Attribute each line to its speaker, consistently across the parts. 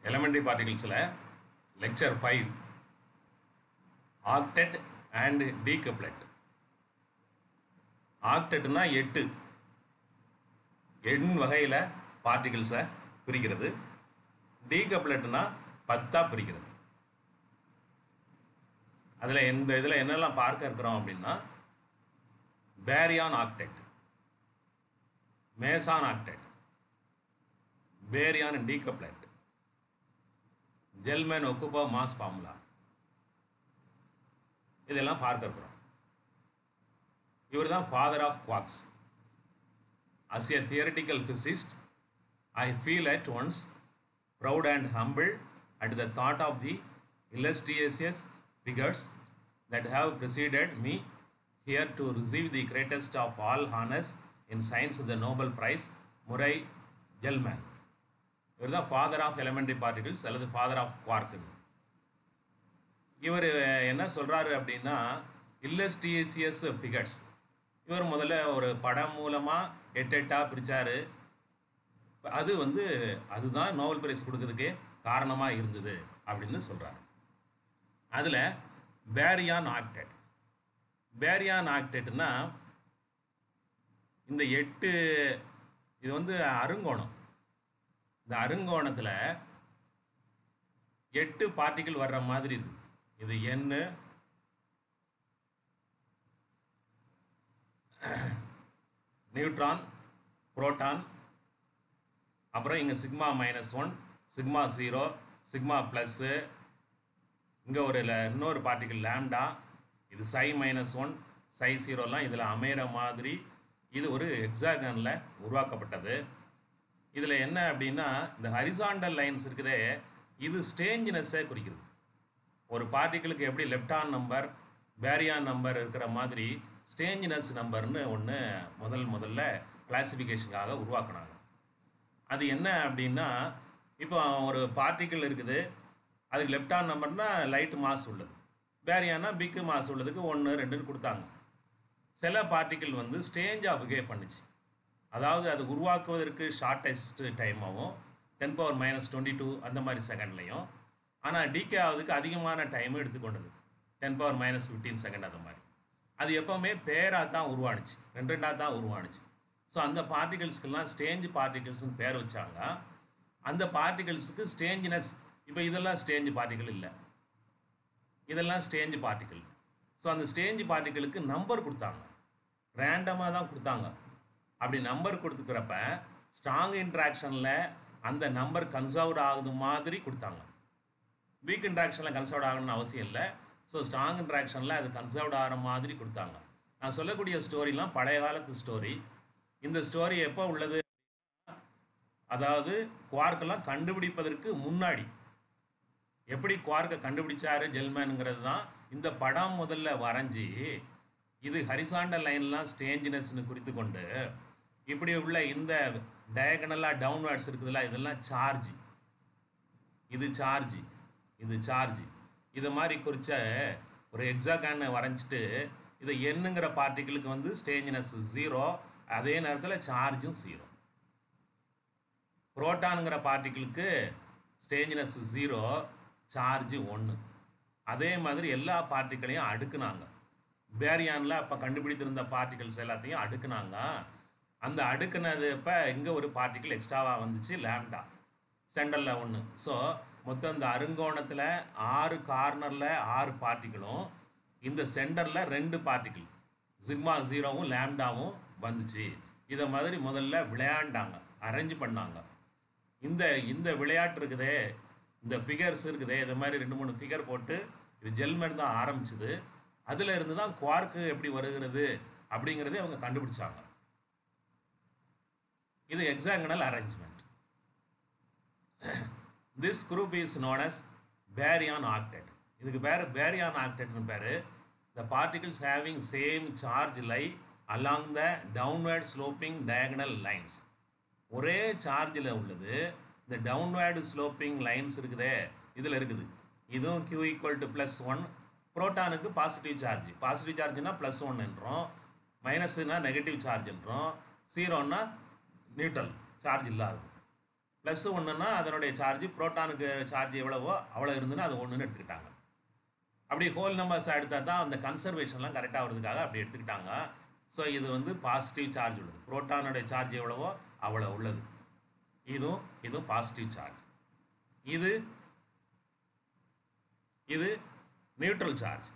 Speaker 1: elementary particlesல lecture 5 octet and decuplet ஆக்டெட்னா எட்டு எண் வகையில் பார்ட்டிகிள்ஸை பிரிக்கிறது டீகப்லெட்னா பத்தா பிரிக்கிறது அதில் இந்த இதில் என்னெல்லாம் பார்க்க இருக்கிறோம் அப்படின்னா baryon octet meson octet baryon decuplet Gellmann Okubo mass formula இதெல்லாம் பார்க்க இருக்கிறோம் இவர் தான் father of quarks as a theoretical physicist I feel at once proud and humble at the thought of the illustrious figures that have preceded me here to receive the greatest of all honors in science the Nobel Prize, Murray Gell-Mann. இவர் தான் father of elementary particles அல்லது father of குவார்க்குன்னு இவர் என்ன சொல்கிறாரு அப்படின்னா இல்லஸ்டியசியஸ் figures இவர் முதல்ல ஒரு படம் மூலமாக எட்டு எட்டாக பிரித்தார் அது வந்து அதுதான் நோபல் பிரைஸ் கொடுக்கறதுக்கு காரணமாக இருந்தது அப்படின்னு சொல்கிறாரு அதில் பேரியான் ஆக்டெட் பேரியான் ஆக்டெட்னா இந்த எட்டு இது வந்து அருங்கோணம் இந்த அருங்கோணத்தில் எட்டு பார்ட்டிகிள் வர்ற மாதிரி இருக்கு இது எண்ணு நியூட்ரான் புரோட்டான் அப்புறம் இங்கே sigma minus one sigma zero sigma plus இங்கே ஒரு ல- இன்னொரு பார்ட்டிகிள் லேம்டா இது சை மைனஸ் ஒன் சை ஜீரோலாம் இதில் அமையிற மாதிரி இது ஒரு ஹெக்ஸாகனில் உருவாக்கப்பட்டது இதில் என்ன அப்படின்னா இந்த ஹரிசாண்டல் லைன்ஸ் இருக்குதே இது ஸ்டேஞ்சினஸை குறிக்கிறது ஒரு பார்ட்டிகிளுக்கு எப்படி லெப்டான் நம்பர் பேரியான் நம்பர் இருக்கிற மாதிரி ஸ்டேஞ்சினஸ் நம்பர்னு ஒன்று முதல் முதல்ல கிளாசிஃபிகேஷனுக்காக உருவாக்குனாங்க அது என்ன அப்படின்னா இப்போ ஒரு பார்ட்டிகிள் இருக்குது அதுக்கு லெப்டான் நம்பர்னா லைட் மாஸ் உள்ளது பேரியானா பிக்கு மாஸ் உள்ளதுக்கு ஒன்று ரெண்டுன்னு கொடுத்தாங்க சில பார்ட்டிகிள் வந்து ஸ்டேஞ்சாக பிஹேவ் பண்ணுச்சு அதாவது அது உருவாக்குவதற்கு ஷார்ட்டஸ்ட் டைமாகவும் ten power minus twenty two அந்த மாதிரி செகண்ட்லையும் ஆனால் டிகே ஆகுதுக்கு அதிகமான டைம் எடுத்துக்கொண்டது ten power minus fifteen second அந்த மாதிரி அது எப்போவுமே பேராக தான் உருவானுச்சு ரெண்டு ரெண்டாக தான் உருவானுச்சு ஸோ அந்த பார்ட்டிகல்ஸ்க்கெல்லாம் ஸ்டேஞ்ச் பார்ட்டிகல்ஸ்னு பேர் வச்சாங்க அந்த பார்ட்டிகல்ஸுக்கு ஸ்டேஞ்சினஸ் இப்போ இதெல்லாம் ஸ்டேஞ்ச் பார்ட்டிகல் இல்லை இதெல்லாம் ஸ்டேஞ்ச் பார்ட்டிகல் ஸோ அந்த ஸ்டேஞ்ச் பார்ட்டிகளுக்கு நம்பர் கொடுத்தாங்க ரேண்டமாக தான் கொடுத்தாங்க அப்படி நம்பர் கொடுத்துக்கிறப்ப ஸ்ட்ராங் இன்ட்ராக்ஷனில் அந்த நம்பர் கன்சர்வ்ட் ஆகுது மாதிரி கொடுத்தாங்க வீக் இன்ட்ராக்ஷனில் கன்சர்வ்ட் ஆகணும்னு அவசியம் இல்லை ஸோ ஸ்ட்ராங் இன்ட்ராக்ஷனில் அது கன்சர்வ்ட் ஆகிற மாதிரி கொடுத்தாங்க நான் சொல்லக்கூடிய ஸ்டோரிலாம் பழைய காலத்து ஸ்டோரி இந்த ஸ்டோரி எப்போ உள்ளது அதாவது குவார்க்கெல்லாம் கண்டுபிடிப்பதற்கு முன்னாடி எப்படி குவார்க்கை கண்டுபிடிச்சாரு ஜெல்மேனுங்கிறது தான் இந்த படம் முதல்ல வரைஞ்சி இது ஹரிசாண்டல் லைன்லாம் ஸ்டேஞ்சினஸ்னு குறித்து கொண்டு இப்படி உள்ள இந்த டயகனலாக டவுன்வர்ட்ஸ் இருக்குதுல்ல இதெல்லாம் சார்ஜ் இது சார்ஜ் இது சார்ஜ் இது மாதிரி குறித்த ஒரு எக்ஸாகானை வரைஞ்சிட்டு இதை எண்ணுங்கிற பார்ட்டிகளுக்கு வந்து ஸ்டேஞ்சினஸ் ஜீரோ அதே நேரத்தில் சார்ஜும் ஜீரோ புரோட்டானுங்கிற பார்ட்டிகளுக்கு ஸ்டேஞ்சினஸ் ஜீரோ சார்ஜ் ஒன்று அதே மாதிரி எல்லா பார்ட்டிகளையும் அடுக்குனாங்க பேரியானில் அப்போ கண்டுபிடித்திருந்த பார்ட்டிகல்ஸ் எல்லாத்தையும் அடுக்குனாங்க அந்த அடுக்குனது இப்போ இங்கே ஒரு பார்ட்டிகிள் எக்ஸ்ட்ராவாக வந்துச்சு லேம்டா சென்டரில் ஒன்று ஸோ மொத்தம் இந்த அருங்கோணத்தில் ஆறு கார்னரில் ஆறு பார்ட்டிகளும் இந்த சென்டரில் ரெண்டு பார்ட்டிகிள் சிக்மா ஜீரோவும் லேம்டாவும் வந்துச்சு இதை மாதிரி முதல்ல விளையாண்டாங்க அரேஞ்ச் பண்ணாங்க இந்த இந்த விளையாட்டு இருக்குதே இந்த ஃபிகர்ஸ் இருக்குதே இது மாதிரி ரெண்டு மூணு ஃபிகர் போட்டு இது ஜெல்மேன் தான் ஆரம்பிச்சுது அதில் இருந்து தான் குவார்க்கு எப்படி வருகிறது அப்படிங்கிறதே அவங்க கண்டுபிடிச்சாங்க இது hexagonal arrangement this group is known as baryon octet இதுக்கு பேர் பேரியான் ஆக்டெட்னு பேர் the particles having same charge lie along the downward sloping diagonal lines ஒரே சார்ஜில் உள்ளது இந்த டவுன்வேர்டு ஸ்லோப்பிங் லைன்ஸ் இருக்குதே இதில் இருக்குது இதுவும் q equal to plus one புரோட்டானுக்கு பாசிட்டிவ் சார்ஜ் பாசிட்டிவ் சார்ஜ்னா ப்ளஸ் ஒன் என்றோம் மைனஸ்னா நெகட்டிவ் சார்ஜ் என்றோம் ஜீரோன்னா நியூட்ரல் சார்ஜ் இல்லாதது ப்ளஸ் ஒன்றுனா அதனுடைய சார்ஜ் புரோட்டானுக்கு சார்ஜ் எவ்வளவோ அவ்வளோ இருந்துன்னா அது ஒன்றுன்னு எடுத்துக்கிட்டாங்க அப்படி ஹோல் நம்பர்ஸ் எடுத்தால் தான் அந்த கன்சர்வேஷன்லாம் கரெக்டாக வரதுக்காக அப்படி எடுத்துக்கிட்டாங்க ஸோ இது வந்து பாசிட்டிவ் சார்ஜ் உள்ளது புரோட்டானுடைய சார்ஜ் எவ்வளவோ அவ்வளோ உள்ளது இதுவும் இதுவும் பாசிட்டிவ் சார்ஜ் இது இது நியூட்ரல் சார்ஜ்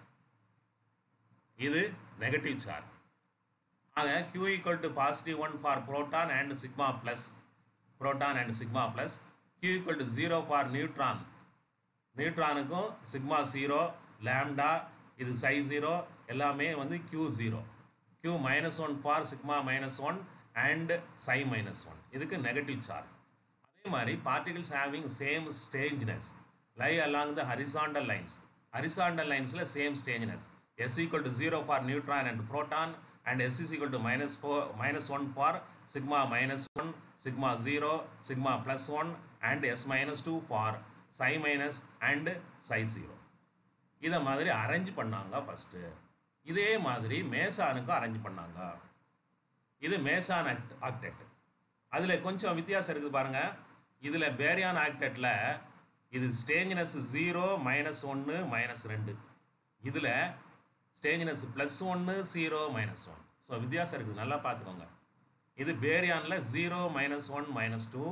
Speaker 1: இது நெகட்டிவ் சார்ஜ் ஆக q equal to positive 1 for proton and sigma plus proton and sigma plus q equal to 0 for neutron நியூட்ரானுக்கும் சிக்மா ஜீரோ லேம்டா இது சை ஜீரோ எல்லாமே வந்து q zero q minus one for sigma minus one and psi minus one இதுக்கு negative charge அதே மாதிரி particles having same strangeness lie along the horizontal lines horizontal லைன்ஸில் same strangeness S equal to zero for neutron and proton and S is equal to minus four minus one for sigma minus one sigma zero sigma plus one and S minus two for psi minus and psi zero இதை மாதிரி arrange பண்ணாங்க first இதே மாதிரி மேசானுக்கும் arrange பண்ணாங்க இது மேசான் act octet அதில் கொஞ்சம் வித்தியாசம் இருக்குது பாருங்கள் இதில் பேரியான் ஆக்டெட்டில் இது ஸ்டேஞ்சினஸ் ஜீரோ மைனஸ் ஒன்று மைனஸ் ரெண்டு இதில் ஸ்டேஞ்சினஸ் ப்ளஸ் ஒன்று ஜீரோ மைனஸ் ஒன் ஸோ வித்தியாசம் இருக்குது நல்லா பார்த்துக்கோங்க இது பேரியானில் zero minus one minus two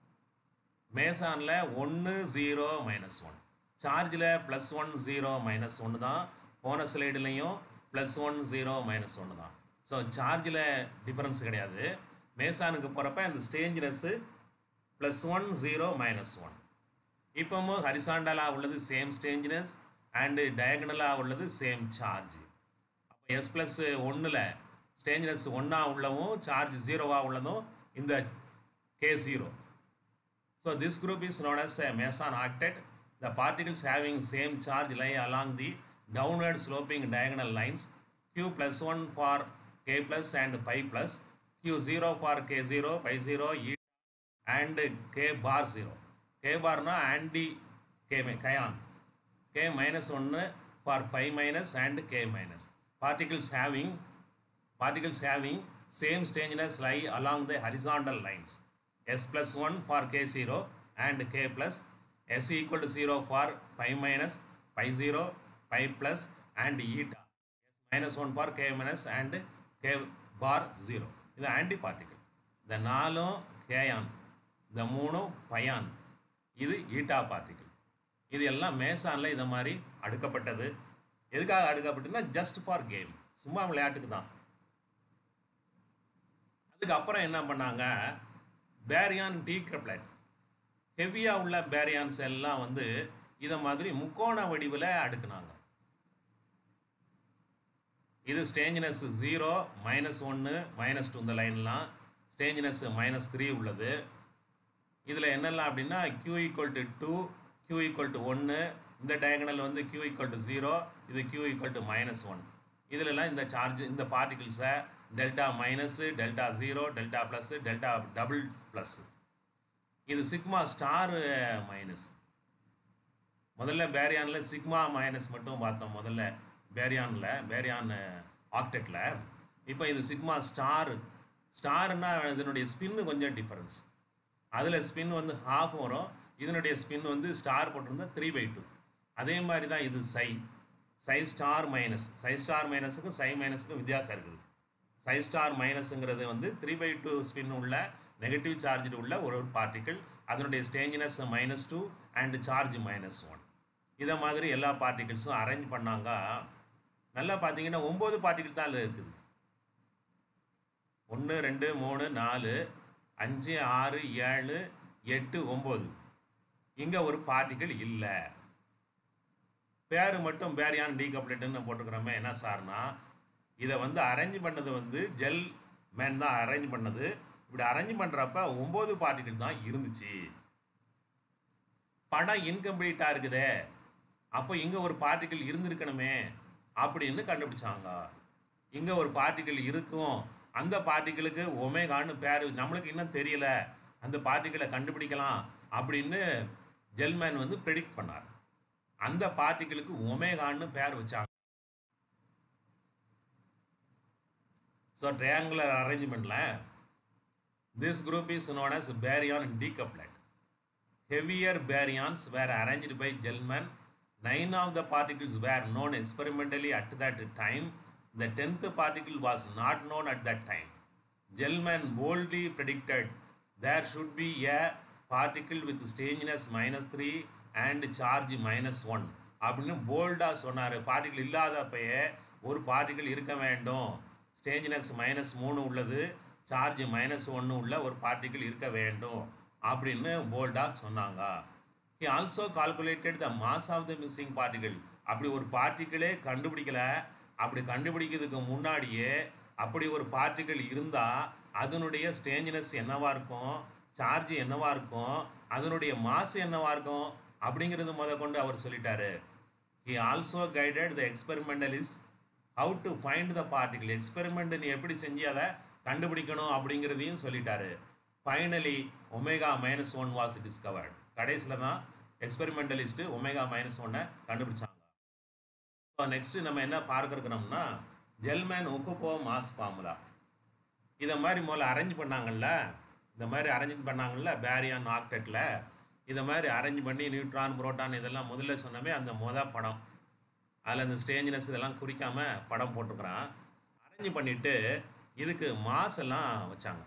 Speaker 1: மேசானில் ஒன்று ஜீரோ மைனஸ் ஒன் சார்ஜில் ப்ளஸ் ஒன் ஜீரோ மைனஸ் ஒன்று தான் போன ஸ்லைடுலேயும் ப்ளஸ் ஒன் ஜீரோ மைனஸ் ஒன்று தான் ஸோ சார்ஜில் டிஃப்ரென்ஸ் கிடையாது மேசானுக்கு போகிறப்ப இந்த strangeness plus one zero minus one இப்போவும் ஹரிசாண்டலாக உள்ளது சேம் ஸ்டேஞ்சினஸ் அண்டு டயகனலாக உள்ளது சேம் சார்ஜ் அப்போ எஸ் ப்ளஸ் ஒன்றில் ஸ்டேஞ்சினஸ் ஒன்றா உள்ளவும் சார்ஜ் ஜீரோவாக உள்ளதும் இந்த K zero So this group is known as a meson octet. The particles having same charge lie along the downward sloping diagonal lines. Q plus 1 for K plus and pi plus. Q 0 for K0, pi 0, E and K bar 0. K bar na anti K cation. K minus 1 for pi minus and K minus. Particles having particles having same strangeness lie along the horizontal lines. S plus 1 for K0 and K plus S equal to 0 for pi minus pi 0 pi plus and eta S minus 1 for K minus and K bar 0 இது anti particle இந்த நாலும் கேயான் இந்த மூணும் பயான் இது eta particle இது எல்லாம் மேசானில் இதை மாதிரி அடுக்கப்பட்டது எதுக்காக அடுக்கப்பட்டுன்னா ஜஸ்ட் ஃபார் கேம் சும்மா விளையாட்டுக்கு தான் அதுக்கப்புறம் என்ன பண்ணாங்க பேரியான் டீக்ரப்ளைட் ஹெவியாக உள்ள பேரியான்ஸ் எல்லாம் வந்து இதை மாதிரி முக்கோண வடிவில் அடுக்குனாங்க இது ஸ்டேஞ்சினஸ் ஜீரோ மைனஸ் ஒன்று மைனஸ் டூ இந்த லைன்லாம் ஸ்டேஞ்சினஸ் மைனஸ் த்ரீ உள்ளது இதில் என்னெல்லாம் அப்படின்னா q equal to two q equal to ஒன்று இந்த டயகனல் வந்து க்யூ ஈக்குவல் டு ஜீரோ இது q equal to minus one இதிலெல்லாம் இந்த சார்ஜ் இந்த பார்ட்டிகிள்ஸை delta minus delta zero delta plus delta double plus இது சிக்மா ஸ்டார் மைனஸ் முதல்ல பேரியானில் சிக்மா மைனஸ் மட்டும் பார்த்தோம் முதல்ல பேரியானில் பேரியான் ஆக்டெட்டில் இப்போ இது சிக்மா ஸ்டார் ஸ்டார்னா இதனுடைய ஸ்பின்னு கொஞ்சம் டிஃபரன்ஸ் அதில் ஸ்பின் வந்து ஹாஃப் வரும் இதனுடைய ஸ்பின் வந்து ஸ்டார் போட்டிருந்தா த்ரீ பை டூ அதே மாதிரி தான் இது psi psi star minus psi star மைனஸுக்கும் சை மைனஸுக்கும் வித்தியாசம் இருக்குது சை ஸ்டார் மைனஸுங்கிறது வந்து த்ரீ பை டூ ஸ்பின் உள்ள நெகட்டிவ் சார்ஜ் உள்ள ஒரு ஒரு பார்ட்டிக்கிள் அதனுடைய strangeness minus two and charge minus one இதை மாதிரி எல்லா பார்ட்டிகிள்ஸும் அரேஞ்ச் பண்ணாங்க நல்லா பார்த்தீங்கன்னா ஒம்பது பார்ட்டிகிள் தான் அதில் இருக்குது ஒன்று ரெண்டு மூணு நாலு அஞ்சு ஆறு ஏழு எட்டு ஒம்பது இங்கே ஒரு பார்ட்டிகிள் இல்லை பேர் மட்டும் பேரியான் டீகப்ளேட்டுன்னு போட்டுக்கிறோமே என்ன சார்னா இதை வந்து அரேஞ்ச் பண்ணது வந்து ஜெல் மேன் தான் அரேஞ்ச் பண்ணது இப்படி அரேஞ்ச் பண்ணுறப்ப ஒம்பது பார்ட்டிகிள் தான் இருந்துச்சு படம் இன்கம்ப்ளீட்டாக இருக்குதே அப்போ இங்கே ஒரு பார்ட்டிகிள் இருந்திருக்கணுமே அப்படின்னு கண்டுபிடிச்சாங்க இங்கே ஒரு பார்ட்டிகிள் இருக்கும் அந்த பார்ட்டிகிளுக்கு ஒமேகான்னு பேர் நம்மளுக்கு இன்னும் தெரியல அந்த பார்ட்டிகிளை கண்டுபிடிக்கலாம் அப்படின்னு ஜெல்மேன் வந்து ப்ரெடிக்ட் பண்ணார் அந்த பார்ட்டிகிளுக்கு ஒமேகான்னு பேர் வச்சாங்க ஸோ ட்ரையாங்குலர் அரேஞ்ச்மெண்ட்டில் this group is known as baryon decuplet heavier baryons were arranged by Gell-Mann. Nine of the particles were known experimentally at that time. The tenth particle was not known at that time. Gell-Mann boldly predicted there should be a particle with strangeness minus 3 and charge minus 1 அப்படின்னு போல்டாக சொன்னார் particle இல்லாதப்பயே ஒரு particle இருக்க வேண்டும் ஸ்டேஞ்சினஸ் minus மூணு உள்ளது charge minus ஒன்று உள்ள ஒரு பார்ட்டிகிள் இருக்க வேண்டும் அப்படின்னு போல்டாக சொன்னாங்க he also calculated the mass of the missing particle அப்படி ஒரு பார்ட்டிகிளே கண்டுபிடிக்கல அப்படி கண்டுபிடிக்கிறதுக்கு முன்னாடியே அப்படி ஒரு பார்ட்டிகிள் இருந்தால் அதனுடைய ஸ்டேஞ்சினஸ் என்னவா இருக்கும் சார்ஜ் என்னவா இருக்கும் அதனுடைய மாசு என்னவா இருக்கும் அப்படிங்கிறது முத கொண்டு அவர் சொல்லிட்டாரு he also guided the experimentalist how to find the particle experiment நீ எப்படி செஞ்சு அதை கண்டுபிடிக்கணும் அப்படிங்கிறதையும் சொல்லிட்டாரு finally omega minus one was discovered கடைசியில் தான் எக்ஸ்பெரிமெண்டலிஸ்ட்டு ஒமேகா மைனஸ் ஒன்னை கண்டுபிடிச்சாங்க ஸோ நெக்ஸ்ட் நம்ம என்ன பார்க்க இருக்கிறோம்னா ஜெல்மேன் ஒக்குப்போ மாஸ் ஃபார்முலா இதை மாதிரி முதல்ல அரேஞ்ச் பண்ணாங்கல்ல இந்த மாதிரி அரேஞ்ச் பண்ணாங்கல்ல பேரியான் ஆக்டெட்டில் இதை மாதிரி அரேஞ்ச் பண்ணி நியூட்ரான் புரோட்டான் இதெல்லாம் முதல்ல சொன்னமே அந்த முத படம் அதில் அந்த ஸ்டேஞ்சினஸ் இதெல்லாம் குறிக்காம படம் போட்டிருக்கிறான் அரேஞ்ச் பண்ணிட்டு இதுக்கு மாஸ் எல்லாம் வச்சாங்க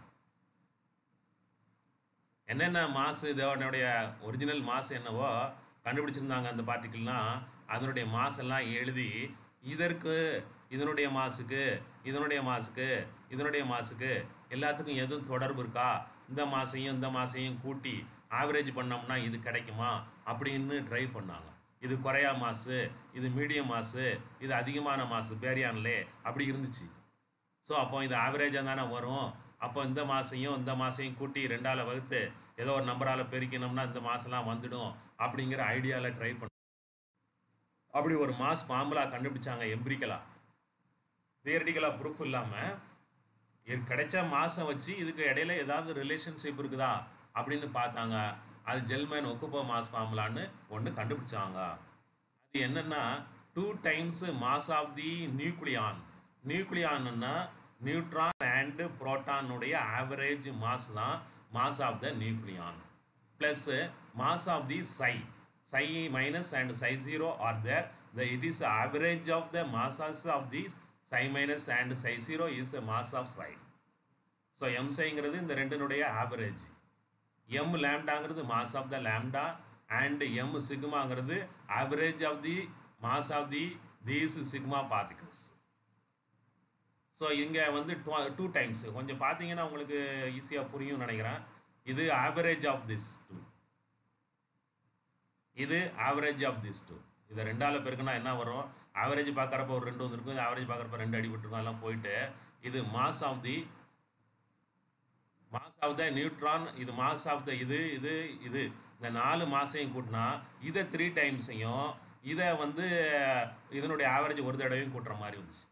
Speaker 1: என்னென்ன மாசு இதனுடைய ஒரிஜினல் மாசு என்னவோ கண்டுபிடிச்சிருந்தாங்க அந்த பார்ட்டிக்கிள்லாம் அதனுடைய மாஸ் எல்லாம் எழுதி இதற்கு இதனுடைய மாசுக்கு இதனுடைய மாசுக்கு இதனுடைய மாசுக்கு எல்லாத்துக்கும் எதுவும் தொடர்பு இருக்கா இந்த மாசையும் இந்த மாசையும் கூட்டி ஆவரேஜ் பண்ணோம்னா இது கிடைக்குமா அப்படின்னு ட்ரை பண்ணாங்க இது குறையா மாசு இது மீடியம் மாசு இது அதிகமான மாசு பேரியான்லே அப்படி இருந்துச்சு ஸோ அப்போ இது ஆவரேஜாக தானே வரும் அப்போ இந்த மாசையும் இந்த மாசையும் கூட்டி ரெண்டால் வகுத்து ஏதோ ஒரு நம்பரால் பெருக்கினோம்னா இந்த மாசம்லாம் வந்துடும் அப்படிங்கிற ஐடியாவில் ட்ரை பண்ண அப்படி ஒரு மாஸ் ஃபார்முலா கண்டுபிடிச்சாங்க எம்பிரிக்கலாக தியரட்டிக்கலாக ப்ரூஃப் இல்லாமல் இது கிடைச்ச மாதம் வச்சு இதுக்கு இடையில ஏதாவது ரிலேஷன்ஷிப் இருக்குதா அப்படின்னு பார்த்தாங்க அது ஜெல்மேன் ஒக்குப்போ மாஸ் ஃபார்முலான்னு ஒன்று கண்டுபிடிச்சாங்க அது என்னன்னா two times mass of the nucleon நியூக்ளியான்னா நியூட்ரான் அண்ட் புரோட்டானுடைய ஆவரேஜ் மாஸ் தான் mass of the nucleon plus mass of the psi psi minus and psi 0 are there the it is average of the masses of these psi minus and psi 0 is a mass of psi so M சைங்கிறது இந்த ரெண்டினுடைய average M லேம்டாங்கிறது mass of the lambda and M சிக்மாங்கிறது average of the mass of the these sigma particles so இங்கே வந்து two times கொஞ்சம் பார்த்தீங்கன்னா உங்களுக்கு ஈஸியாக புரியும் நினைக்கிறேன் இது ஆவரேஜ் ஆஃப் திஸ் டூ இது ஆவரேஜ் ஆஃப் திஸ் டூ இதை ரெண்டால பெருக்குனா என்ன வரும் ஆவரேஜ் பார்க்குறப்ப ஒரு ரெண்டு வந்திருக்கும் இது ஆவரேஜ் பார்க்குறப்ப ரெண்டு அடிபட்டிருக்கும் எல்லாம் போயிட்டு இது mass of the mass of the neutron இது மாஸ் ஆஃப் த இது இது இது இந்த நாலு மாசையும் கூட்டினா இதை த்ரீ டைம்ஸையும் இதை வந்து இதனுடைய ஆவரேஜ் ஒரு தடவையும் கூட்டுற மாதிரி வந்துச்சு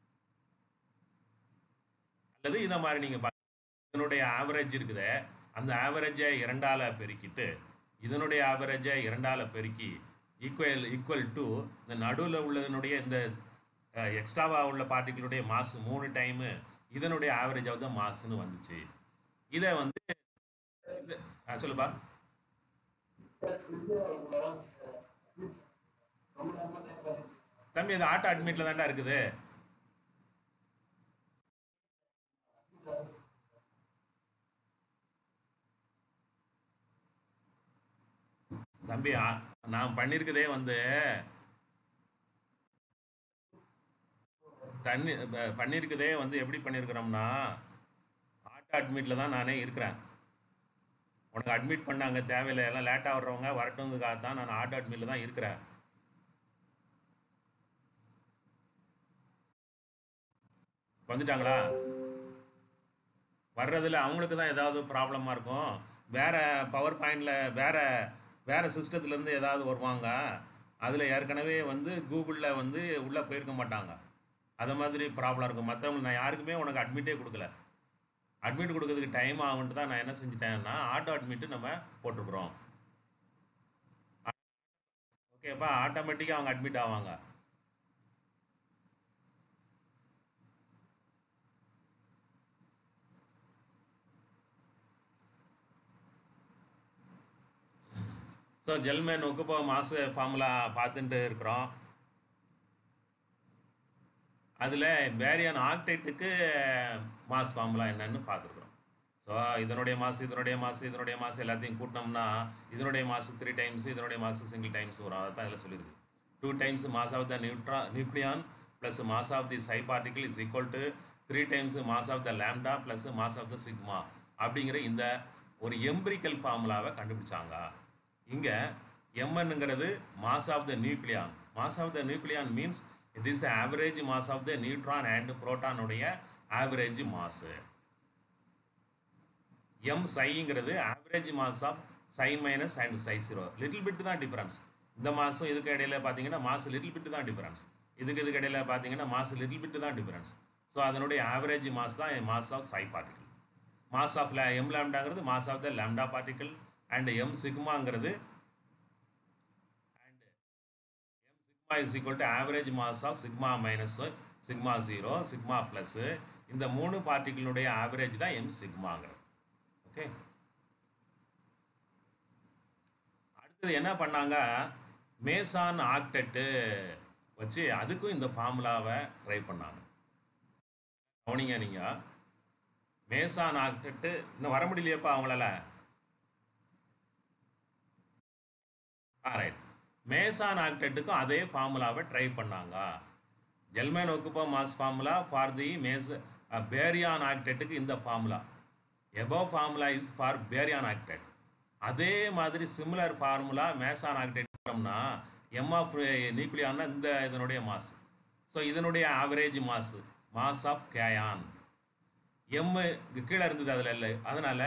Speaker 1: அல்லது இதை மாதிரி நீங்கள் பா இதனுடைய ஆவரேஜ் இருக்குதே அந்த ஆவரேஜை இரண்டால பெருக்கிட்டு இதனுடைய ஆவரேஜை இரண்டால பெருக்கி ஈக்குவல் ஈக்குவல் டு இந்த நடுவில் உள்ளதனுடைய இந்த எக்ஸ்ட்ராவாக உள்ள பார்ட்டிகளுடைய மாசு மூணு டைமு இதனுடைய ஆவரேஜ் ஆஃப் த மாசுன்னு வந்துச்சு இதை வந்து இது- ஆ, சொல்லுப்பா தம்பி இது ஆட்டோ அட்மிட்ல தான்டா இருக்குது தம்பி ஆ- நான் பண்ணியிருக்கதே வந்து தண்ணி ப- பண்ணியிருக்கதே வந்து எப்படி பண்ணியிருக்கிறோம்னா ஆட்டோ அட்மிட்டில் தான் நானே இருக்கிறேன் உனக்கு அட்மிட் பண்ணாங்க தேவையில்லை எல்லாம் லேட்டாக வர்றவங்க வரட்டுங்கிறதுக்காக தான் நான் ஆட்டோ அட்மிட்டில் தான் இருக்கிறேன் வந்துட்டாங்களா வர்றதுல அவங்களுக்கு தான் ஏதாவது ப்ராப்ளமாக இருக்கும் வேற பவர் பாயிண்டில் வேற வேற சிஸ்டத்துலேருந்து ஏதாவது வருவாங்க அதில் ஏற்கனவே வந்து கூகுளில் வந்து உள்ளே போயிருக்க மாட்டாங்க அது மாதிரி ப்ராப்ளம் இருக்கும் மற்றவங்க நான் யாருக்குமே உனக்கு அட்மிட்டே கொடுக்கல அட்மிட் கொடுக்கறதுக்கு டைம் ஆகுன்ட்டு தான் நான் என்ன செஞ்சிட்டேன்னா ஆட்டோ அட்மிட்டு நம்ம போட்டிருக்கிறோம் ஓகேப்பா ஆட்டோமேட்டிக்காக அவங்க அட்மிட் ஆவாங்க ஸோ ஜெல்மேன் ஒக்குப்போ மாசு ஃபார்முலா பார்த்துட்டு இருக்கிறோம் அதில் பேரியான் ஆக்டைட்டுக்கு மாஸ் ஃபார்முலா என்னன்னு பார்த்துருக்குறோம் ஸோ இதனுடைய மாசு இதனுடைய மாசு இதனுடைய மாசு எல்லாத்தையும் கூட்டினோம்னா இதனுடைய மாசு த்ரீ டைம்ஸ் இதனுடைய மாசு சிங்கிள் டைம்ஸ் வரும் அதை தான் இதில் சொல்லியிருக்கு two times mass of the நியூட்ரா nucleon plus mass of the psi particle is equal to three times mass of the lambda plus mass of the sigma அப்படிங்கிற இந்த ஒரு எம்பிரிக்கல் ஃபார்முலாவை கண்டுபிடிச்சாங்க இங்கே எம்என்னுங்கிறது mass of the nucleon mass of the nucleon means it is the average mass of the neutron and புரோட்டானுடைய average mass M சைங்கிறது average mass of psi minus and psi zero little bit தான் difference இந்த மாதம் இதுக்கு இடையில பார்த்தீங்கன்னா mass little bit தான் difference இதுக்கு இதுக்கு இடையில பார்த்தீங்கன்னா மாஸ் லிட்டில் பிட் தான் டிஃபரன்ஸ் ஸோ அதனுடைய ஆவரேஜ் மாஸ் தான் mass of psi particle mass of M லேம்டாங்கிறது mass of the lambda particle and M சிக்மாங்கிறது and M sigma is equal to average mass of sigma minus sigma zero sigma plus இந்த மூணு பார்ட்டிகளுடைய average தான் M சிக்மாங்கிறது okay அடுத்தது என்ன பண்ணாங்க மேசான் ஆக்டெட்டு வச்சு அதுக்கும் இந்த ஃபார்முலாவை ட்ரை பண்ணாங்க கவனிங்க நீங்கள் மேசான் ஆக்டெட்டு இன்னும் வர முடியலையப்பா அவங்களால ரைட் மேசான் ஆக்டெட்டுக்கும் அதே ஃபார்முலாவை ட்ரை பண்ணாங்க Gellmann Okubo mass formula for the meson baryon ஆக்டெட்டுக்கு இந்த formula above formula is for baryon octet அதே மாதிரி சிமிலர் ஃபார்முலா மேசான் ஆக்டெட்னா எம் ஆஃப் நியூக்ளியான்னா இந்த இதனுடைய மாஸ் ஸோ இதனுடைய average mass mass of kaon M கீழே இருந்தது அதில் இல்லை அதனால்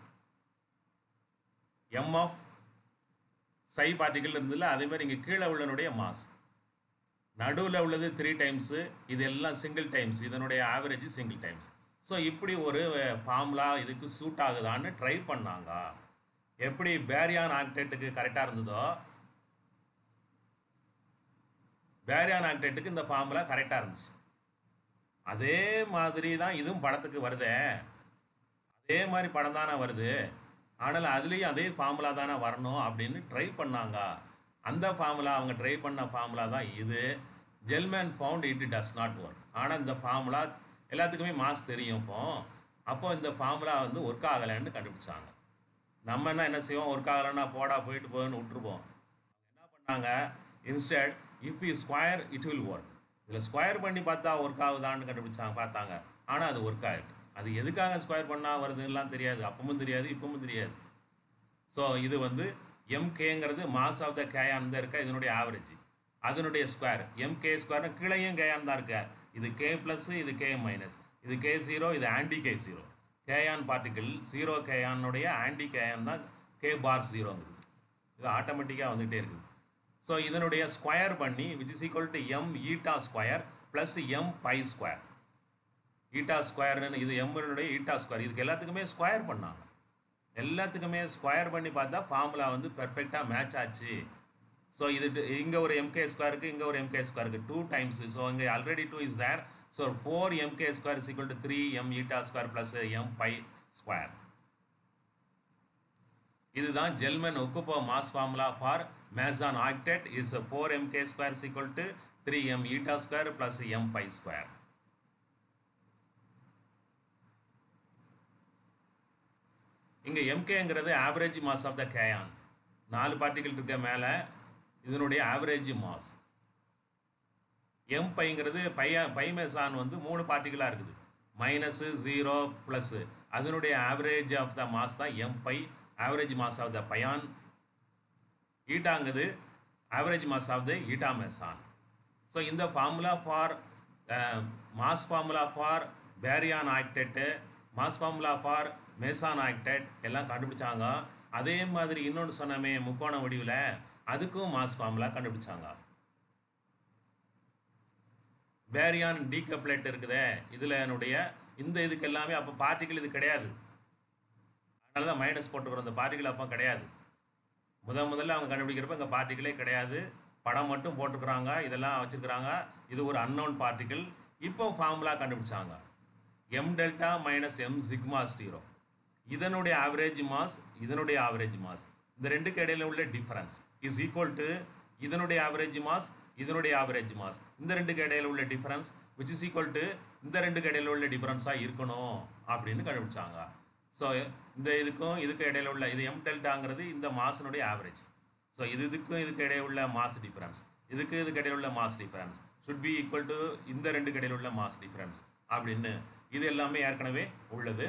Speaker 1: எம் ஆஃப் சை பார்ட்டிகள் இருந்ததில்ல அதே மாதிரி இங்கே கீழே உள்ளனுடைய மாஸ் நடுவில் உள்ளது த்ரீ டைம்ஸு இது எல்லாம் சிங்கிள் டைம்ஸ் இதனுடைய ஆவரேஜ் சிங்கிள் டைம்ஸ் ஸோ இப்படி ஒரு ஃபார்முலா இதுக்கு சூட் ஆகுதான்னு ட்ரை பண்ணாங்க எப்படி பேரியான் ஆக்டேட்டுக்கு கரெக்டாக இருந்ததோ பேரியான் ஆக்டேட்டுக்கு இந்த ஃபார்முலா கரெக்டாக இருந்துச்சு அதே மாதிரி தான் இதுவும் படத்துக்கு வருதே அதே மாதிரி படம் தானே வருது ஆனால் அதுலேயும் அதே ஃபார்முலா தானே வரணும் அப்படின்னு ட்ரை பண்ணாங்க அந்த ஃபார்முலா அவங்க ட்ரை பண்ண ஃபார்முலா தான் இது Gellmann found it does not work ஆனால் இந்த ஃபார்முலா எல்லாத்துக்குமே மாஸ் தெரியும் இப்போ அப்போ இந்த ஃபார்முலா வந்து ஒர்க் ஆகலைன்னு கண்டுபிடிச்சாங்க நம்ம என்ன என்ன செய்வோம் ஒர்க் ஆகலைன்னா போடா போயிட்டு போகுதுன்னு விட்டுருப்போம் என்ன பண்ணாங்க instead if you square it will work இதில் ஸ்கொயர் பண்ணி பார்த்தா ஒர்க் ஆகுதான்னு கண்டுபிடிச்சாங்க பார்த்தாங்க ஆனால் அது ஒர்க் ஆகிருக்கு அது எதுக்காக ஸ்கொயர் பண்ணால் வருதுன்னெலாம் தெரியாது அப்பவும் தெரியாது இப்பவும் தெரியாது ஸோ இது வந்து எம்கேங்கிறது மாஸ் ஆஃப் த கேயான் தான் இருக்கா இதனுடைய ஆவரேஜ் அதனுடைய ஸ்கொயர் எம்கே ஸ்கொயர்னு கீழையும் கேயான் தான் இருக்க இது கே ப்ளஸ் இது கே மைனஸ் இது கே ஜீரோ இது anti K zero kaon particle zero கேயானுடைய ஆன்டி கேயான் தான் கே பார் ஜீரோங்குது இது ஆட்டோமேட்டிக்காக வந்துகிட்டே இருக்குது ஸோ இதனுடைய ஸ்கொயர் பண்ணி which is equal to M eta square plus M pi square eta ஸ்கொயர்னு இது எம்னுடைய ஈட்டா ஸ்கொயர் இதுக்கு எல்லாத்துக்குமே ஸ்கொயர் பண்ணாங்க எல்லாத்துக்குமே ஸ்கொயர் பண்ணி பார்த்தா ஃபார்முலா வந்து பெர்ஃபெக்டாக மேட்ச் ஆச்சு ஸோ இது இங்கே ஒரு எம்கே ஸ்கொயருக்கு இங்கே ஒரு எம்கே ஸ்கொயருக்கு டூ டைம்ஸ் ஸோ இங்கே already two is there so four MK square is equal to three M eta square plus M pi square இதுதான் Gell-Mann Okubo mass formula for meson octet is four MK square is equal to three M eta square plus M pi square இங்கே எம்கேங்கிறது average mass of the kaon நாலு பார்ட்டிகள் இருக்க மேலே இதனுடைய average mass M பைங்கிறது பைய பைமேசான் வந்து மூணு பார்ட்டிகளாக இருக்குது மைனஸு ஜீரோ ப்ளஸ்ஸு அதனுடைய ஆவரேஜ் ஆஃப் த மாஸ் தான் M pi average mass of the pion ஈட்டாங்குது average mass of the eta meson so இந்த formula for mass formula for baryon octet mass formula for meson octet எல்லாம் கண்டுபிடிச்சாங்க அதே மாதிரி இன்னொன்று சொன்னமே முக்கோண வடிவில் அதுக்கும் மாஸ் ஃபார்முலா கண்டுபிடிச்சாங்க பேரியான் டீகப்ளேட் இருக்குதே இதில் என்னுடைய இந்த இதுக்கு எல்லாமே அப்போ பார்ட்டிகள் இது கிடையாது அதனால தான் மைனஸ் போட்டுக்கிறோம் இந்த பார்ட்டிகள் அப்போ கிடையாது முத முதல்ல அவங்க கண்டுபிடிக்கிறப்ப இங்கே பார்ட்டிகளே கிடையாது படம் மட்டும் போட்டுக்கிறாங்க இதெல்லாம் வச்சுருக்கிறாங்க இது ஒரு அன்னோன் பார்ட்டிகள் இப்போ ஃபார்முலா கண்டுபிடிச்சாங்க M delta minus M sigma ஸ்டீரோ இதனுடைய ஆவரேஜ் மாஸ் இதனுடைய ஆவரேஜ் மாஸ் இந்த ரெண்டுக்கு இடையில உள்ள டிஃபரன்ஸ் இஸ் ஈக்குவல் டு இதனுடைய ஆவரேஜ் மாஸ் இதனுடைய ஆவரேஜ் மாஸ் இந்த ரெண்டுக்கு இடையில உள்ள difference which is equal to இந்த ரெண்டுக்கு இடையில உள்ள டிஃபரன்ஸாக இருக்கணும் அப்படின்னு கண்டுபிடிச்சாங்க ஸோ இந்த இதுக்கும் இதுக்கு இடையில உள்ள இது எம் டெல்டாங்கிறது இந்த மாசனுடைய ஆவரேஜ் ஸோ இது இதுக்கும் இதுக்கு இடையில உள்ள மாஸ் டிஃபரன்ஸ் இதுக்கு இதுக்கு இடையில உள்ள mass difference should be equal to இந்த ரெண்டுக்கு இடையில உள்ள மாஸ் டிஃபரன்ஸ் அப்படின்னு இது எல்லாமே ஏற்கனவே உள்ளது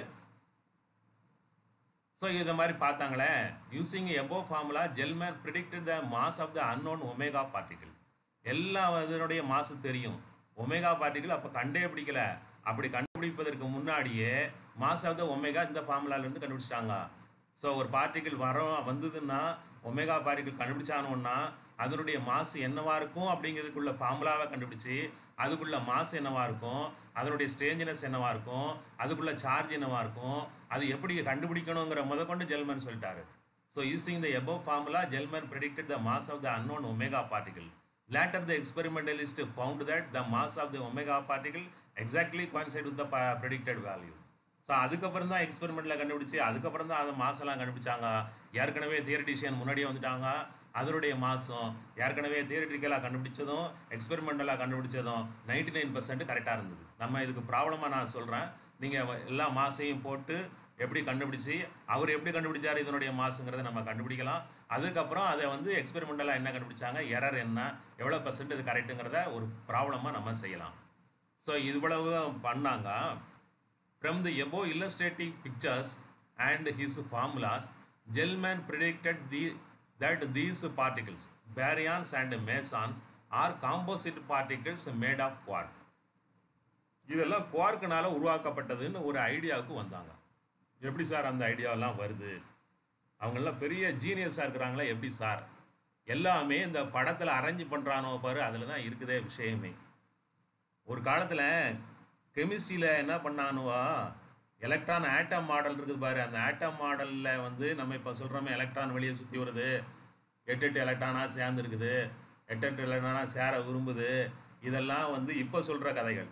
Speaker 1: ஸோ இதை மாதிரி பார்த்தாங்களே using above formula Gell-Mann predicted the mass of the unknown omega particle எல்லா இதனுடைய மாசு தெரியும் ஒமேகா பார்ட்டிகிள் அப்போ கண்டே பிடிக்கல அப்படி கண்டுபிடிப்பதற்கு முன்னாடியே மாஸ் ஆஃப் த ஒமேகா இந்த ஃபார்முலாலேருந்து கண்டுபிடிச்சிட்டாங்க ஸோ ஒரு பார்ட்டிகிள் வரோம் வந்ததுன்னா ஒமேகா பார்ட்டிகிள் கண்டுபிடிச்சானோன்னா அதனுடைய மாஸ் என்னவா இருக்கும் அப்படிங்கிறதுக்குள்ள ஃபார்முலாவை கண்டுபிடிச்சி அதுக்குள்ள மாஸ் என்னவா இருக்கும் அதனுடைய ஸ்டேஞ்சினஸ் என்னவா இருக்கும் அதுக்குள்ள சார்ஜ் என்னவா இருக்கும் அது எப்படி கண்டுபிடிக்கணுங்கிற முதற்கொண்டு ஜெல்மன் சொல்லிட்டாரு so using the above formula Gell-Mann predicted the mass of the unknown omega particle later the experimentalist found that the mass of the omega particle exactly coincide with the pa- predicted value so அதுக்கப்புறம் தான் எக்ஸ்பெரிமெண்ட்டில் கண்டுபிடிச்சி அதுக்கப்புறம் தான் அதை மாசெல்லாம் கண்டுபிடிச்சாங்க ஏற்கனவே தியரட்டிஷியன் முன்னாடியே வந்துட்டாங்க அதனுடைய மாதம் ஏற்கனவே தியரட்டிக்கலாக கண்டுபிடிச்சதும் எக்ஸ்பெரிமெண்டலாக கண்டுபிடிச்சதும் நைன்டி நைன் பர்சன்ட் கரெக்டாக இருந்தது நம்ம இதுக்கு ப்ராப்ளமாக நான் சொல்கிறேன் நீங்கள் எல்லா மாசையும் போட்டு எப்படி கண்டுபிடிச்சி அவர் எப்படி கண்டுபிடிச்சாரு இதனுடைய மாசுங்கிறத நம்ம கண்டுபிடிக்கலாம் அதுக்கப்புறம் அதை வந்து எக்ஸ்பெரிமெண்டலாக என்ன கண்டுபிடிச்சாங்க எரர் என்ன எவ்வளோ பர்சன்ட் இது கரெக்டுங்கிறத ஒரு ப்ராப்ளமாக நம்ம செய்யலாம் ஸோ இவ்வளவு பண்ணாங்க From the above illustrating pictures and his formulas, Gell-Mann predicted the, that these particles, baryons and mesons, are composite particles made of quark. இதெல்லாம் குவார்க்குனால உருவாக்கப்பட்டதுன்னு ஒரு ஐடியாவுக்கு வந்தாங்க எப்படி சார் அந்த ஐடியாவெல்லாம் வருது அவங்கெல்லாம் பெரிய ஜீனியஸாக இருக்கிறாங்களா எப்படி சார் எல்லாமே இந்த படத்தில் அரேஞ்ச் பண்ணுறானோ பாரு அதில் தான் இருக்குதே விஷயமே ஒரு காலத்தில் கெமிஸ்ட்ரியில் என்ன பண்ணானுவா எலக்ட்ரான் ஆட்டம் மாடல் இருக்குது பாரு அந்த ஆட்டம் மாடலில் வந்து நம்ம இப்போ சொல்கிறோமே எலக்ட்ரான் வெளியே சுற்றி வருது எட்டு எட்டு எலக்ட்ரானாக சேர்ந்து இருக்குது எட்டு எட்டு எலக்ட்ரானாக சேர விரும்புது இதெல்லாம் வந்து இப்போ சொல்கிற கதைகள்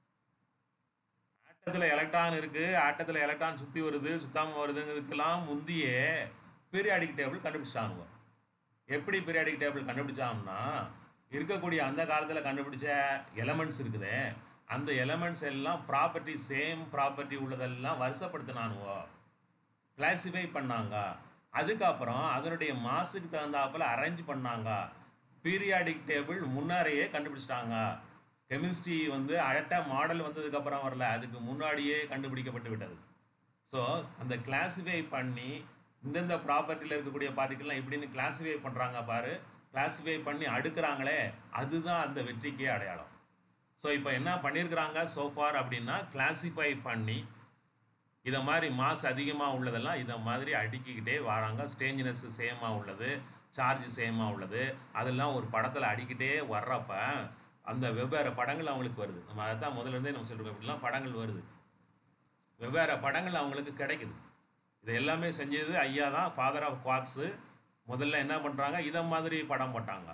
Speaker 1: ஆட்டத்தில் எலக்ட்ரான் இருக்குது ஆட்டத்தில் எலக்ட்ரான் சுற்றி வருது சுத்தாமல் வருதுங்கிறதுக்கெல்லாம் முந்தியே பீரியாடிக் டேபிள் கண்டுபிடிச்சானுவோ எப்படி பீரியாடிக் டேபிள் கண்டுபிடிச்சாங்கன்னா இருக்கக்கூடிய அந்த காலத்தில் கண்டுபிடிச்ச எலமெண்ட்ஸ் இருக்குதே அந்த எலமெண்ட்ஸ் எல்லாம் ப்ராப்பர்ட்டி சேம் ப்ராப்பர்ட்டி உள்ளதெல்லாம் வருஷப்படுத்தினானுவோ கிளாசிஃபை பண்ணாங்க அதுக்கப்புறம் அதனுடைய மாசுக்கு தகுந்தாப்புல அரேஞ்ச் பண்ணாங்க பீரியாடிக் டேபிள் முன்னாரையே கண்டுபிடிச்சிட்டாங்க கெமிஸ்ட்ரி வந்து அழட்ட மாடல் வந்ததுக்கப்புறம் வரல அதுக்கு முன்னாடியே கண்டுபிடிக்கப்பட்டு விட்டது ஸோ அந்த கிளாசிஃபை பண்ணி இந்தந்த ப்ராப்பர்ட்டியில் இருக்கக்கூடிய பார்ட்டிகள்லாம் இப்படின்னு கிளாசிஃபை பண்ணுறாங்க பாரு கிளாசிஃபை பண்ணி அடுக்குறாங்களே அதுதான் அந்த வெற்றிக்கே அடையாளம் ஸோ இப்போ என்ன பண்ணியிருக்கிறாங்க சோஃபார் அப்படின்னா கிளாசிஃபை பண்ணி இதை மாதிரி மாஸ் அதிகமாக உள்ளதெல்லாம் இதை மாதிரி அடுக்கிக்கிட்டே வராங்க ஸ்டேஞ்சினஸ் சேமாக உள்ளது சார்ஜ் சேமாக உள்ளது அதெல்லாம் ஒரு படத்தில் அடிக்கிட்டே வர்றப்ப அந்த வெவ்வேறு படங்கள் அவங்களுக்கு வருது நம்ம அதை தான் முதல்ல இருந்தே நம்ம சொல்கிறோம் இப்படிலாம் படங்கள் வருது வெவ்வேறு படங்கள் அவங்களுக்கு கிடைக்குது இது எல்லாமே செஞ்சது ஐயா தான் ஃபாதர் ஆஃப் குவாக்ஸு முதல்ல என்ன பண்ணுறாங்க இதை மாதிரி படம் போட்டாங்க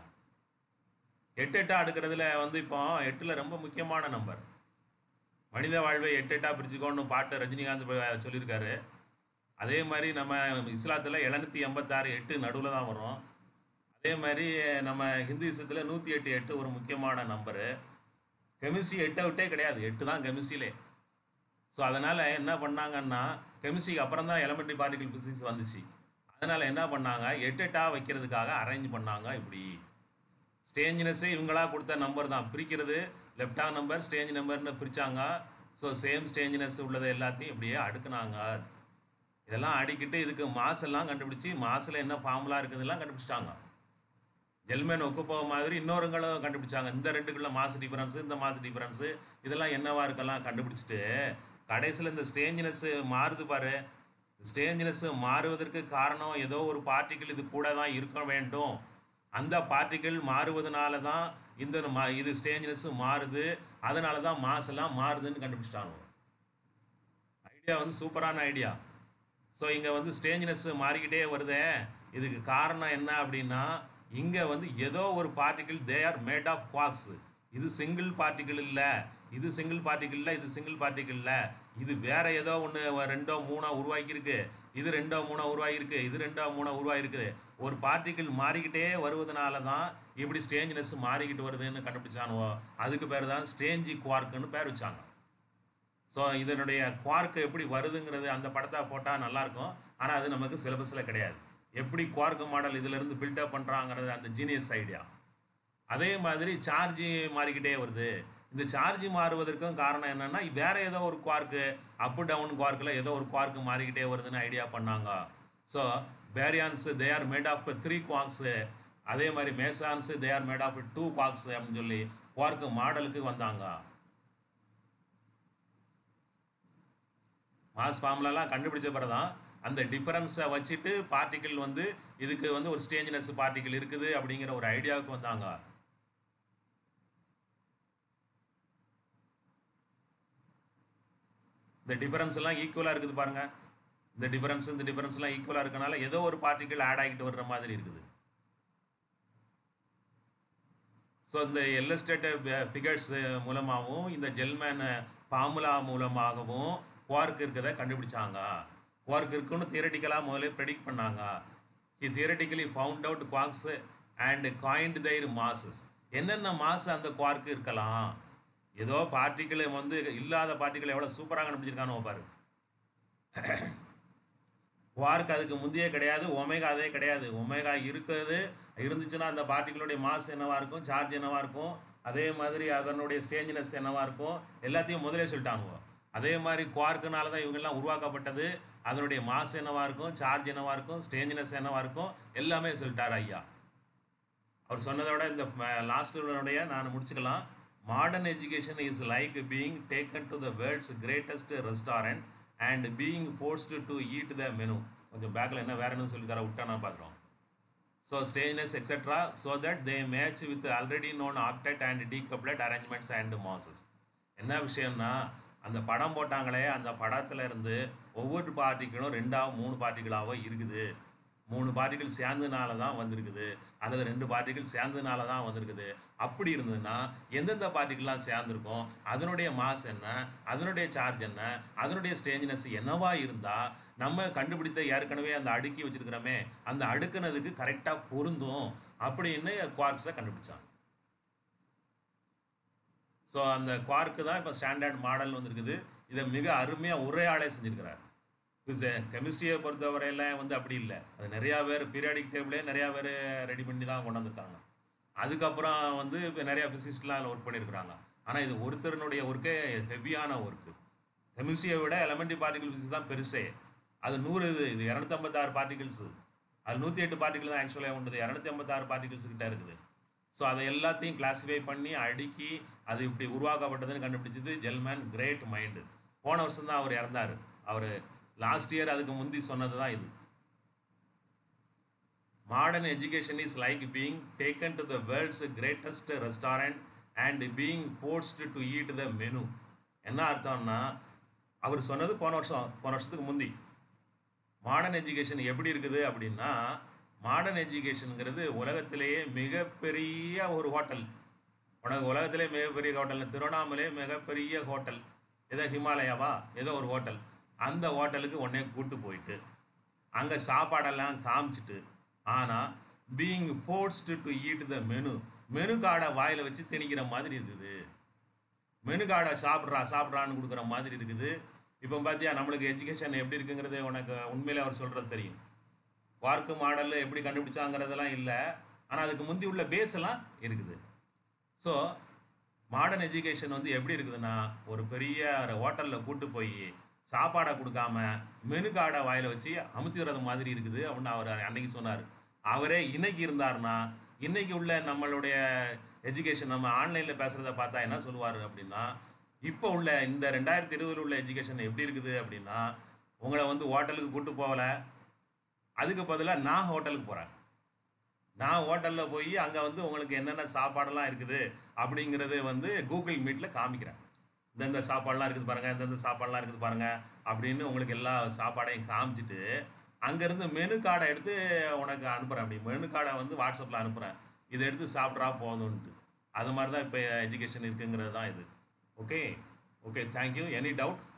Speaker 1: எட்டு எட்டா அடுக்கிறதுல வந்து இப்போ எட்டில் ரொம்ப முக்கியமான நம்பர் மனித வாழ்வை எட்டு எட்டா பிரிச்சுக்கோன்னு பாட்டு ரஜினிகாந்த் ப- சொல்லியிருக்காரு அதே மாதிரி நம்ம இஸ்லாத்தில் எழுநூத்தி எண்பத்தாறு எட்டு நடுவில் தான் வரும் அதே மாதிரி நம்ம ஹிந்துசத்தில் நூற்றி எட்டு எட்டு ஒரு முக்கியமான நம்பரு கெமிஸ்ட்ரி எட்டை விட்டே கிடையாது எட்டு தான் கெமிஸ்ட்ரியிலே ஸோ அதனால் என்ன பண்ணாங்கன்னா கெமிஸ்ட்ரிக்கு அப்புறம் தான் எலமெண்ட்ரி பார்ட்டிகல் பிசிக்ஸ் வந்துச்சு அதனால் என்ன பண்ணாங்க எட்டு எட்டாக வைக்கிறதுக்காக அரேஞ்ச் பண்ணாங்க இப்படி ஸ்டேஞ்சினஸே இவங்களா கொடுத்த நம்பர் தான் பிரிக்கிறது லெஃப்டா நம்பர் ஸ்டேஞ்ச் நம்பர்னு பிரிச்சாங்க ஸோ சேம் ஸ்டேஞ்சினஸ் உள்ளது எல்லாத்தையும் இப்படியே அடுக்குனாங்க இதெல்லாம் அடிக்கிட்டு இதுக்கு மாஸ் எல்லாம் கண்டுபிடிச்சி மாசில் என்ன ஃபார்முலா இருக்குதுலாம் கண்டுபிடிச்சிட்டாங்க ஜெல்மேன் ஒக்குப்போ மாதிரி இன்னொருங்களும் கண்டுபிடிச்சாங்க இந்த ரெண்டுக்குள்ள மாஸ் டிஃபரன்ஸு இந்த மாஸ் டிஃபரன்ஸு இதெல்லாம் என்னவா இருக்கலாம் கண்டுபிடிச்சிட்டு கடைசியில் இந்த ஸ்டேஞ்சினஸ் மாறுது பாரு ஸ்டேஞ்சினஸ் மாறுவதற்கு காரணம் ஏதோ ஒரு பார்ட்டிகிள் இது கூட தான் இருக்க வேண்டும் அந்த பார்ட்டிகிள் மாறுவதனால தான் இந்த மா- இது ஸ்டேஞ்சினஸ் மாறுது அதனால தான் மாஸ் எல்லாம் மாறுதுன்னு கண்டுபிடிச்சிட்டாங்க ஐடியா வந்து சூப்பரான ஐடியா ஸோ இங்கே வந்து ஸ்டேஞ்சினஸ் மாறிக்கிட்டே வருதே இதுக்கு காரணம் என்ன அப்படின்னா இங்கே வந்து ஏதோ ஒரு particle they are made of quarks இது சிங்கிள் பார்ட்டிகிள் இல்லை இது சிங்கிள் பார்ட்டிகிள் இல்லை இது சிங்கிள் பார்ட்டிகிள் இல்லை இது வேற ஏதோ ஒன்று ரெண்டோ மூணோ உருவாக்கியிருக்கு இது ரெண்டோ மூணோ உருவாகிருக்கு இது ரெண்டோ மூணோ உருவாகிருக்குது ஒரு பார்ட்டிக்கிள் மாறிக்கிட்டே வருவதனால தான் இப்படி ஸ்டேஞ்ச்னஸ் மாறிக்கிட்டு வருதுன்னு கண்டுபிடிச்சானுவோ அதுக்கு பேர் தான் ஸ்டேஞ்சி குவார்க்குன்னு பேர் வச்சாங்க ஸோ இதனுடைய குவார்க்கு எப்படி வருதுங்கிறது அந்த படத்தை போட்டால் நல்லாயிருக்கும் ஆனால் அது நமக்கு சிலபஸில் கிடையாது எப்படி குவார்க்கு மாடல் இதிலிருந்து பில்டப் பண்ணுறாங்கிறது அந்த ஜீனியஸ் ஐடியா அதே மாதிரி சார்ஜ் மாறிக்கிட்டே வருது இந்த சார்ஜ் மாறுவதற்கும் காரணம் என்னன்னா வேற ஏதோ ஒரு குவார்க்கு அப் டவுன் குவார்க்கில் ஏதோ ஒரு குவார்க்கு மாறிக்கிட்டே வருதுன்னு ஐடியா பண்ணாங்க so baryons they are made of three quarks அதே மாதிரி mesons they are made of two quarks அப்படின்னு சொல்லி குவார்க்கு மாடலுக்கு வந்தாங்க மாஸ் ஃபார்முலாலாம் கண்டுபிடிச்ச பிறகு தான் அந்த டிஃபரன்ஸை வச்சுட்டு பார்ட்டிக்கிள் வந்து இதுக்கு வந்து ஒரு ஸ்டேஞ்ச்னஸ் பார்ட்டிக்கிள் இருக்குது அப்படிங்கிற ஒரு ஐடியாவுக்கு வந்தாங்க இந்த டிஃபரன்ஸ் எல்லாம் ஈக்குவலாக இருக்குது பாருங்க இந்த டிஃபரன்ஸ் இந்த டிஃபரன்ஸ்லாம் ஈக்குவலாக இருக்கனால ஏதோ ஒரு பார்ட்டிக்கிள் ஆட் ஆகிட்டு வர்ற மாதிரி இருக்குது ஸோ இந்த எல்லஸ்டேட்டட் ஃபிகர்ஸ் மூலமாகவும் இந்த ஜெல்மேன் ஃபார்முலா மூலமாகவும் குவார்க் இருக்கிறத கண்டுபிடிச்சாங்க குவார்க் இருக்குன்னு தியரட்டிக்கலாக முதல்ல ப்ரெடிக்ட் பண்ணாங்க he theoretically found out quarks and coined their masses என்னென்ன மாசு அந்த குவார்க்கு இருக்கலாம் ஏதோ பார்ட்டிக்கிள் வந்து இல்லாத பார்ட்டிக்கிள் எவ்வளோ சூப்பராக கண்டுபிடிச்சிருக்கானோ பாரு குவார்க் அதுக்கு முந்தைய கிடையாது ஒமேகா அதே கிடையாது ஒமேகா இருக்கிறது இருந்துச்சுன்னா அந்த பார்ட்டிகளுடைய மாஸ் என்னவா இருக்கும் சார்ஜ் என்னவா இருக்கும் அதே மாதிரி அதனுடைய ஸ்டேஞ்ச்னஸ் என்னவா இருக்கும் எல்லாத்தையும் முதலே சொல்லிட்டாங்க அதே மாதிரி குவார்க்குனால தான் இவங்கெல்லாம் உருவாக்கப்பட்டது அதனுடைய மாஸ் என்னவா இருக்கும் சார்ஜ் என்னவா இருக்கும் ஸ்டேஞ்ச்னஸ் என்னவா இருக்கும் எல்லாமே சொல்லிட்டார் ஐயா அவர் சொன்னதை விட இந்த லாஸ்டுடைய நான் முடிச்சுக்கலாம் modern education is like being taken to the world's greatest restaurant and being forced to eat the menu கொஞ்சம் பேக்கில் என்ன வேற என்ன சொல்லிக்கார விட்டா நான் பார்க்குறோம் ஸோ ஸ்டேஜ்னஸ் etcetera so that they match with already known octet and decuplet arrangements and masses என்ன விஷயம்னா அந்த படம் போட்டாங்களே அந்த படத்துல இருந்து ஒவ்வொரு பார்ட்டிகளும் ரெண்டாவது மூணு பார்ட்டிகளாவோ இருக்குது மூணு பார்ட்டிகள் சேர்ந்ததுனால தான் வந்திருக்குது அல்லது ரெண்டு பார்ட்டிகள் சேர்ந்ததுனால தான் வந்திருக்குது அப்படி இருந்ததுன்னா எந்தெந்த பார்ட்டிகள்லாம் சேர்ந்துருக்கும் அதனுடைய மாஸ் என்ன அதனுடைய சார்ஜ் என்ன அதனுடைய ஸ்டேஞ்ச்னஸ் என்னவா இருந்தால் நம்ம கண்டுபிடித்த ஏற்கனவே அந்த அடுக்கி வச்சிருக்கிறோமே அந்த அடுக்குனதுக்கு கரெக்டாக பொருந்தும் அப்படின்னு குவார்க்ஸை கண்டுபிடிச்சாங்க ஸோ அந்த குவார்க்கு தான் இப்போ ஸ்டாண்டர்ட் மாடல் வந்திருக்குது இதை மிக அருமையாக உரையாடே செஞ்சிருக்கிறார் கெமிஸ்ட்ரியை பொறுத்தவரையில வந்து அப்படி இல்லை அது நிறையா பேர் பீரியாடிக் டேபிளே நிறையா பேர் ரெடி பண்ணி தான் கொண்டு வந்திருக்காங்க அதுக்கப்புறம் வந்து இப்போ நிறையா ஃபிசிஸ்ட்லாம் அதில் ஒர்க் பண்ணியிருக்கிறாங்க ஆனால் இது ஒருத்தருனுடைய ஒர்க்கே ஹெவியான ஒர்க்கு கெமிஸ்ட்ரியை விட எலமெண்ட்ரி பார்ட்டிகல் ஃபிசிக்ஸ் தான் பெருசே அது நூறு இது இது இரநூத்தம்பத்தாறு பார்ட்டிகல்ஸு அது நூற்றி எட்டு பார்ட்டிகல் தான் ஆக்சுவலாக உண்டுது இரநூத்தி ஐம்பத்தாறு பார்ட்டிகல்ஸ் கிட்ட இருக்குது ஸோ அதை எல்லாத்தையும் கிளாஸிஃபை பண்ணி அடுக்கி அது இப்படி உருவாக்கப்பட்டதுன்னு கண்டுபிடிச்சது ஜெல்மேன் கிரேட் மைண்டு போன வருஷம் தான் அவர் இறந்தார் அவர் லாஸ்ட் இயர் அதுக்கு முந்தி சொன்னது தான் இது modern education is like being taken to the world's greatest restaurant and being forced to eat the menu என்ன அர்த்தம்னா அவர் சொன்னது போன வருஷம் போன வருஷத்துக்கு முந்தி மாடர்ன் எஜுகேஷன் எப்படி இருக்குது அப்படின்னா மாடர்ன் எஜுகேஷனுங்கிறது உலகத்திலேயே மிகப்பெரிய ஒரு ஹோட்டல் உனக்கு உலகத்திலே மிகப்பெரிய ஹோட்டல் திருவண்ணாமலே மிகப்பெரிய ஹோட்டல் ஏதோ ஹிமாலயாவா ஏதோ ஒரு ஹோட்டல் அந்த ஹோட்டலுக்கு உடனே கூட்டு போயிட்டு அங்கே சாப்பாடெல்லாம் காமிச்சிட்டு ஆனால் being forced to eat the menu menu கார்டை வாயில் வச்சு திணிக்கிற மாதிரி இருக்குது மெனு கார்டை சாப்பிட்றா சாப்பிட்றான்னு கொடுக்குற மாதிரி இருக்குது இப்போ பார்த்தியா நம்மளுக்கு எஜுகேஷன் எப்படி இருக்குங்கிறது உனக்கு உண்மையிலே அவர் சொல்கிறது தெரியும் வார்க்கு மாடலில் எப்படி கண்டுபிடிச்சாங்கிறதெல்லாம் இல்லை ஆனால் அதுக்கு முந்தி உள்ள பேஸ் எல்லாம் இருக்குது ஸோ மாடர்ன் எஜுகேஷன் வந்து எப்படி இருக்குதுன்னா ஒரு பெரிய ஹோட்டலில் கூட்டு போய் சாப்பாடை கொடுக்காம மெனு கார்டை வாயில் வச்சு அமுத்திடுறது மாதிரி இருக்குது அப்படின்னு அவர் அன்னைக்கு சொன்னார் அவரே இன்னைக்கு இருந்தாருன்னா இன்னைக்கு உள்ள நம்மளுடைய எஜுகேஷன் நம்ம ஆன்லைனில் பேசுகிறத பார்த்தா என்ன சொல்லுவார் அப்படின்னா இப்போ உள்ள இந்த ரெண்டாயிரத்தி இருபதில் உள்ள எஜுகேஷன் எப்படி இருக்குது அப்படின்னா உங்களை வந்து ஹோட்டலுக்கு கூட்டு போகலை அதுக்கு பதிலாக நான் ஹோட்டலுக்கு போகிறேன் நான் ஹோட்டலில் போய் அங்கே வந்து உங்களுக்கு என்னென்ன சாப்பாடெல்லாம் இருக்குது அப்படிங்கிறது வந்து கூகுள் மீட்டில் காமிக்கிறேன் இந்தந்த சாப்பாடெலாம் இருக்குது பாருங்கள் இந்தந்த சாப்பாடெலாம் இருக்குது பாருங்கள் அப்படின்னு உங்களுக்கு எல்லா சாப்பாடையும் காமிச்சிட்டு அங்கேருந்து மெனு கார்டை எடுத்து உனக்கு அனுப்புகிறேன் அப்படி மெனு கார்டை வந்து வாட்ஸ்அப்பில் அனுப்புகிறேன் இதை எடுத்து சாப்பிட்றா போதும்ன்ட்டு அது மாதிரி தான் இப்போ எஜுகேஷன் இருக்குங்கிறது தான் இது okay okay thank you any doubt